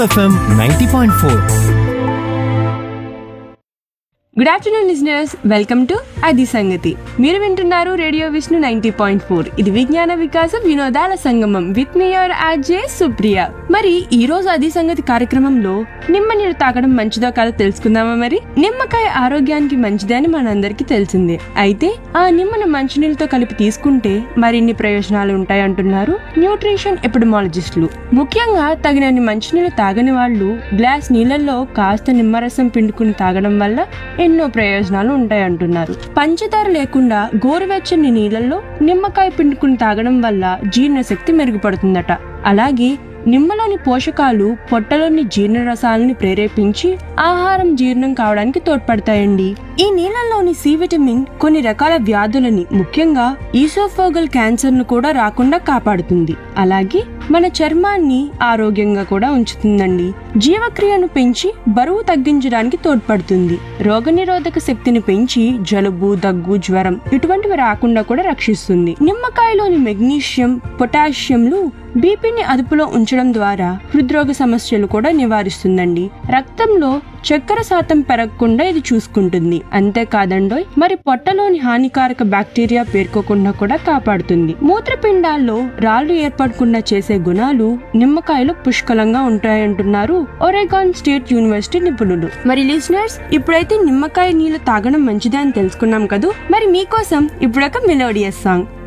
FM ninety point four good afternoon listeners welcome to అది సంగతి మీరు వింటున్నారు radio Vishnu ninety point four ఇది విజ్ఞాన వికాసం వినోదాల సంగమం విత్ మీ యువర్ ఆర్జే సుప్రియ మరి ఈ రోజు అది సంగతి కార్యక్రమంలో నిమ్మ నీరు తాగడం మంచిదో కాదో తెలుసుకుందామా మరి నిమ్మకాయ ఆరోగ్యానికి మంచిదే అని మనందరికీ తెలిసిందే అయితే ఆ నిమ్మను మంచినీళ్ళతో కలిపి తీసుకుంటే మరిన్ని ప్రయోజనాలు ఉంటాయంటున్నారు న్యూట్రిషన్ ఎపిడమాలజిస్టులు ముఖ్యంగా తగినన్ని మంచినీళ్ళు తాగని వాళ్ళు గ్లాస్ నీళ్ళల్లో కాస్త నిమ్మరసం పిండుకుని తాగడం వల్ల ఎన్నో ప్రయోజనాలు ఉంటాయంటున్నారు పంచదార లేకుండా గోరువెచ్చని నీళ్ళల్లో నిమ్మకాయ పిండుకుని తాగడం వల్ల జీర్ణశక్తి మెరుగుపడుతుందట అలాగే నిమ్మలోని పోషకాలు పొట్టలోని జీర్ణరసాలని ప్రేరేపించి ఆహారం జీర్ణం కావడానికి తోడ్పడతాయండి ఈ నీళ్ళల్లోని సి విటమిన్ కొన్ని రకాల వ్యాధులని ముఖ్యంగా ఈసోఫోగల్ క్యాన్సర్ ను కూడా రాకుండా కాపాడుతుంది అలాగే మన చర్మాన్ని ఆరోగ్యంగా కూడా ఉంచుతుందండి జీవక్రియను పెంచి బరువు తగ్గించడానికి తోడ్పడుతుంది రోగనిరోధక శక్తిని పెంచి జలుబు దగ్గు జ్వరం ఇటువంటివి రాకుండా కూడా రక్షిస్తుంది నిమ్మకాయలోని మెగ్నీషియం పొటాషియంలు బీపీని అదుపులో ఉంచడం ద్వారా హృద్రోగ సమస్యలు కూడా నివారిస్తుందండి రక్తంలో చక్కెర శాతం పెరగకుండా ఇది చూసుకుంటుంది అంతేకాదండోయ్ మరి పొట్టలోని హానికారక బ్యాక్టీరియా పేర్కోకుండా కూడా కాపాడుతుంది మూత్రపిండాల్లో రాళ్లు ఏర్పడకుండా చేసే గుణాలు నిమ్మకాయలో పుష్కలంగా ఉంటాయంటున్నారు ఒరేగాన్ స్టేట్ యూనివర్సిటీ నిపుణులు మరి లిసనర్స్ ఇప్పుడైతే నిమ్మకాయ నీళ్లు తాగడం మంచిదే అని తెలుసుకున్నాం కదూ మరి మీకోసం ఇప్పుడొక మెలోడియస్ సాంగ్